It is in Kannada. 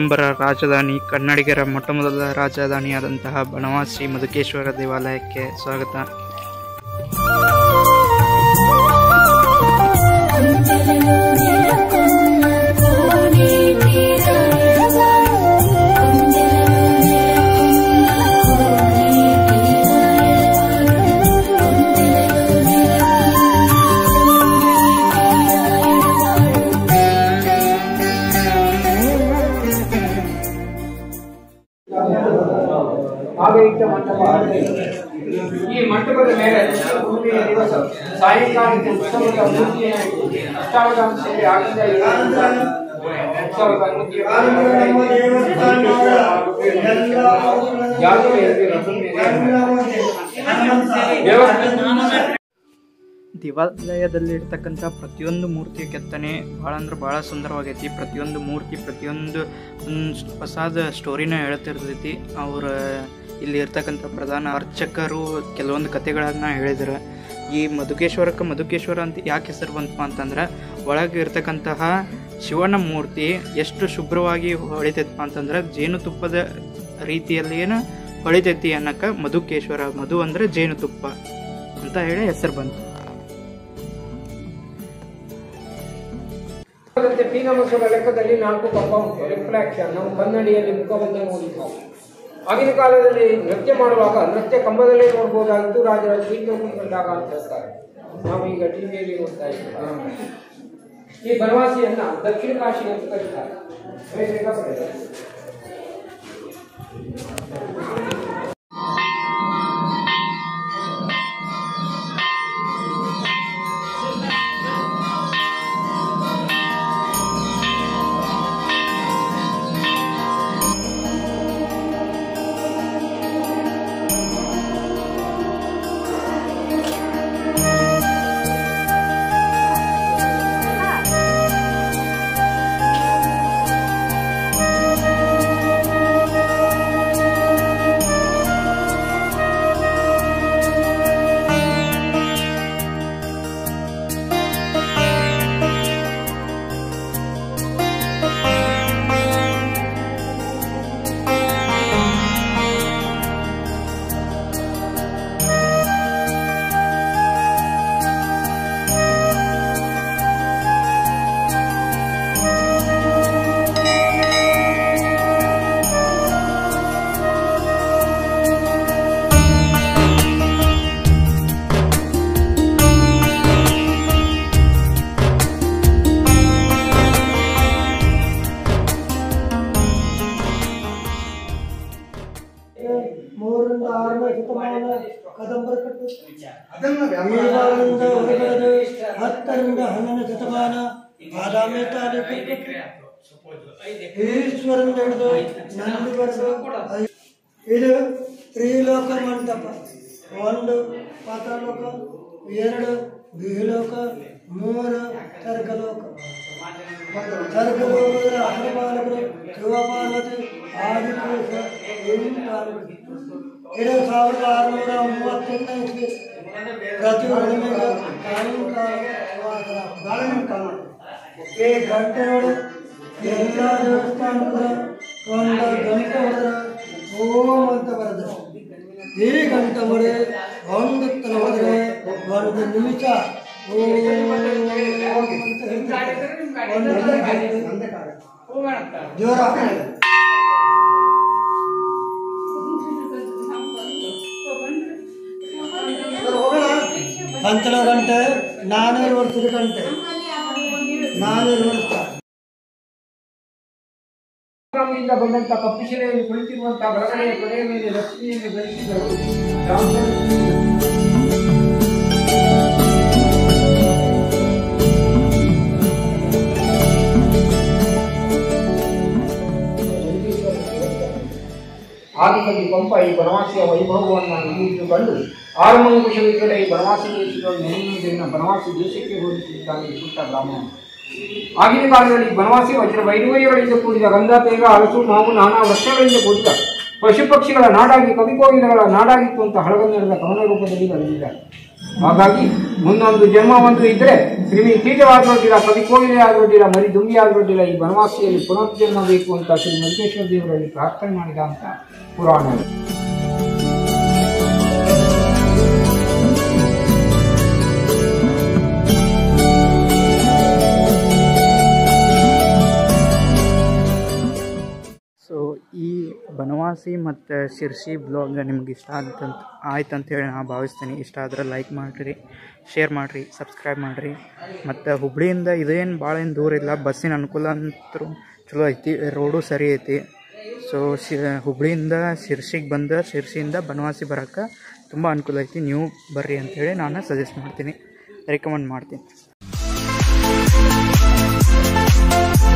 ದಿಗಂಬರ ರಾಜಧಾನಿ ಕನ್ನಡಿಗರ ಮೊಟ್ಟಮೊದಲ ರಾಜಧಾನಿಯಾದಂತಹ ಬನವಾಸಿ ಮಧುಕೇಶ್ವರ ದೇವಾಲಯಕ್ಕೆ ಸ್ವಾಗತ ಆಡಳಿತ ಮಂಟಪ ಈ ಮಂಟಪದ ಮೇಲೆ ಹುಣ್ಣಿಮೆಯ ದಿವಸ ಸಾಯಂಕಾಲದ ಉತ್ಸವದ ಮೂರ್ತಿಯನ್ನು ಅಷ್ಟಾವಧಾನ ಸೇರಿ ಆಗಿಂದ ಉತ್ಸವದ ಮೂರ್ತಿಯ ಜಾತ್ರೆ ವ್ಯವಸ್ಥೆ ದೇವಾಲಯದಲ್ಲಿ ಇರ್ತಕ್ಕಂಥ ಪ್ರತಿಯೊಂದು ಮೂರ್ತಿಯ ಕೆತ್ತನೆ ಭಾಳ ಅಂದ್ರೆ ಭಾಳ ಸುಂದರವಾಗೈತಿ ಪ್ರತಿಯೊಂದು ಮೂರ್ತಿ ಪ್ರತಿಯೊಂದು ಒಂದು ಹೊಸಾದ ಸ್ಟೋರಿನ ಹೇಳ್ತಿರ್ತೈತಿ ಅವ್ರ ಇಲ್ಲಿ ಇರ್ತಕ್ಕಂಥ ಪ್ರಧಾನ ಅರ್ಚಕರು ಕೆಲವೊಂದು ಕತೆಗಳನ್ನ ಹೇಳಿದ್ರು ಈ ಮಧುಕೇಶ್ವರಕ್ಕೆ ಮಧುಕೇಶ್ವರ ಅಂತ ಯಾಕೆ ಹೆಸರು ಬಂತಪ್ಪ ಅಂತಂದ್ರೆ ಒಳಗೆ ಇರ್ತಕ್ಕಂತಹ ಶಿವನ ಮೂರ್ತಿ ಎಷ್ಟು ಶುಭ್ರವಾಗಿ ಹೊಳಿತೈತಪ್ಪ ಅಂತಂದ್ರೆ ಜೇನುತುಪ್ಪದ ರೀತಿಯಲ್ಲಿನ ಹೊಳಿತೈತಿ ಅನ್ನಕ್ಕೆ ಮಧುಕೇಶ್ವರ ಮಧು ಅಂದರೆ ಜೇನುತುಪ್ಪ ಅಂತ ಹೇಳಿ ಹೆಸರು ಬಂತು ಅದರಂತೆ ಪೀನಮಸದ ಲೆಕ್ಕದಲ್ಲಿ ನಾಲ್ಕು ಕಂಬ ಉಂಟು ರಿಫ್ಲೆಕ್ಷನ್ ನಾವು ಕನ್ನಡಿಯಲ್ಲಿ ಮುಖವನ್ನೇ ನೋಡಿದ್ದೆವು ಆಗಿನ ಕಾಲದಲ್ಲಿ ನೃತ್ಯ ಮಾಡುವಾಗ ನೃತ್ಯ ಕಂಬದಲ್ಲೇ ನೋಡ್ಬೋದಾಗಿತ್ತು ರಾಜರ ಟಿವಿಯಲ್ಲಿ ಕುತ್ಕೊಂಡಾಗ ಅಂತ ಹೇಳ್ತಾರೆ ನಾವು ಈಗ ಟಿವಿಯಲ್ಲಿ ನೋಡ್ತಾ ಇದ್ದೀವಿ ಈ ಬನವಾಸಿಯನ್ನ ದಕ್ಷಿಣ ಕಾಶಿ ಅಂತ ಕರೀತಾರೆ ಬೇಗ ಬರೆದ. ಮೂರರಿಂದ ಆರನೇ ಶತಮಾನ ಕದಂಬರ ಕಟ್ಟು ಈಗಾಗಲಿಂದ ಹೊರಬರದು ಹತ್ತರಿಂದ ಹನ್ನೊಂದನೇ ಶತಮಾನ ಬಾದಾಮಿ ತಾಲೂಕು ಈಶ್ವರನ ಹಿಡಿದು ನಂದಿವರೆಗೂ ಐ- ಇದು ತ್ರಿಲೋಕ ಮಂಟಪ ಒಂದು ಪಾತಾಳೋಕ ಎರಡು ಭೀಲೋಕ ಮೂರು ಸ್ವರ್ಗಲೋಕ ಸ್ವರ್ಗಲೋಕದ ಅಗ್ರಪಾಲಕರು ಶಿವಪಾರ್ವತಿ ಆದಿಪುರುಷ ಎಂಟಾಲುಗಳು ಇದು ಸಾವಿರದ ಆರುನೂರ ಮೂವತ್ತೆಂಟನೇ ಇಸ್ವಿ ಪ್ರತಿ ಹುಣ್ಣಿಮೆಗೆ ಸಾಯಂಕಾಲ ಈ ಗಂಟೆಗಳು ಎಲ್ಲ ದೇವಸ್ಥಾನದ ಒಂದು ಗಂಟೆ ಹೊಡೆದ್ರೆ ಓಂ ಅಂತ ಬರೆದು ಈ ಗಂಟೆ ಹೊಡೆ ಒಂದು ತರ ಹೋದ್ರೆ ಒಂದು ನಿಮಿಷ ಓಂ ಅಂತ ಹೇಳ್ತಾರೆ. ಒಂದು ಗಂಟೆ ಜೋರ ಪಂಚಲ ಗಂಟೆ ನಾನೂರು ವರ್ಷದ ಗಂಟೆ ನಾನೂರು ವರ್ಷ ಶ್ರೀರಾಮನಿಂದ ಬಂದಂತ ಕಪ್ಪಿಶಿಲೆಯಲ್ಲಿ ಕುಳಿತಿರುವಂತಹ ಬಲಗಡೆಯ ಕೊನೆಯ ಮೇಲೆ ಲಕ್ಷ್ಮಿಯನ್ನು ಗಳಿಸಿದರು ಆದಿಕವಿ ಪಂಪ ಈ ಬನವಾಸಿಯ ವೈಭವವನ್ನು ನುಡಿದು ಕಂಡು ಆರುಮಂಗುಷವಿದ್ದರೆ ಈ ಬನವಾಸಿ ದೇಶದಲ್ಲಿ ನೆನೆಯುವುದನ್ನು ಬನವಾಸಿ ದೇಶಕ್ಕೆ ಹೋಲಿಸಿದ್ದಾನೆ ಈ ಪುಟ್ಟ ಬ್ರಾಹ್ಮಣ ಆಗಿನ ಕಾಲದಲ್ಲಿ ಬನವಾಸಿ ವಜ್ರ ವೈಡೂರ್ಯಗಳಿಂದ ಕೂಡಿದ ಗಂಧ ತೇಗ ಹಲಸು ಮಾವು ನಾನಾ ವೃಕ್ಷಗಳಿಂದ ಕೂಡಿದ ಪಶು ಪಕ್ಷಿಗಳ ನಾಡಾಗಿ ಕವಿಕೋಗಿಲೆಗಳ ನಾಡಾಗಿತ್ತು ಅಂತ ಹಳಗನ್ನಡದ ಕವನ ರೂಪದಲ್ಲಿ ಬರೆದಿದ್ದಾರೆ ಹಾಗಾಗಿ ಮುಂದೊಂದು ಜನ್ಮ ಒಂದು ಇದ್ರೆ ಕ್ರಿಮಿ ಕೀಟವಾಗೋದಿಲ್ಲ ಕವಿ ಕೋಗಿಲೆ ಆಗೋದಿಲ್ಲ ಮರಿ ದುಂಬಿ ಆಗೋದಿಲ್ಲ ಈ ಬನವಾಸಿಯಲ್ಲಿ ಪುನರ್ಜನ್ಮ ಬೇಕು ಅಂತ ಶ್ರೀ ಮಲ್ಲೇಶ್ವರ ದೇವರಲ್ಲಿ ಪ್ರಾರ್ಥನೆ ಮಾಡಿದ ಅಂತ ಪುರಾಣ ಸೊ ಈ ಬನವಾಸಿ ಮತ್ತು ಶಿರ್ಸಿ ಬ್ಲಾಗ್ ನಿಮ್ಗೆ ಇಷ್ಟ ಅಂತಂತ ಆಯ್ತು ಅಂತೇಳಿ ನಾನು ಭಾವಿಸ್ತೀನಿ ಇಷ್ಟ ಆದ್ರೆ ಲೈಕ್ ಮಾಡಿರಿ ಶೇರ್ ಮಾಡಿರಿ ಸಬ್ಸ್ಕ್ರೈಬ್ ಮಾಡಿರಿ ಮತ್ತು ಹುಬ್ಳಿಯಿಂದ ಇದೇನು ಭಾಳ ಏನು ದೂರ ಇಲ್ಲ ಬಸ್ಸಿನ ಅನುಕೂಲ ಅಂತೂ ಚಲೋ ಐತಿ ರೋಡು ಸರಿ ಐತಿ ಸೊ ಶಿ ಹುಬ್ಳಿಯಿಂದ ಶಿರ್ಸಿಗೆ ಬಂದು ಶಿರ್ಸಿಯಿಂದ ಬನವಾಸಿ ಬರೋಕ್ಕೆ ತುಂಬ ಅನುಕೂಲ ಐತಿ ನೀವು ಬರ್ರಿ ಅಂತೇಳಿ ನಾನು ಸಜೆಸ್ಟ್ ಮಾಡ್ತೀನಿ ರೆಕಮೆಂಡ್ ಮಾಡ್ತೀನಿ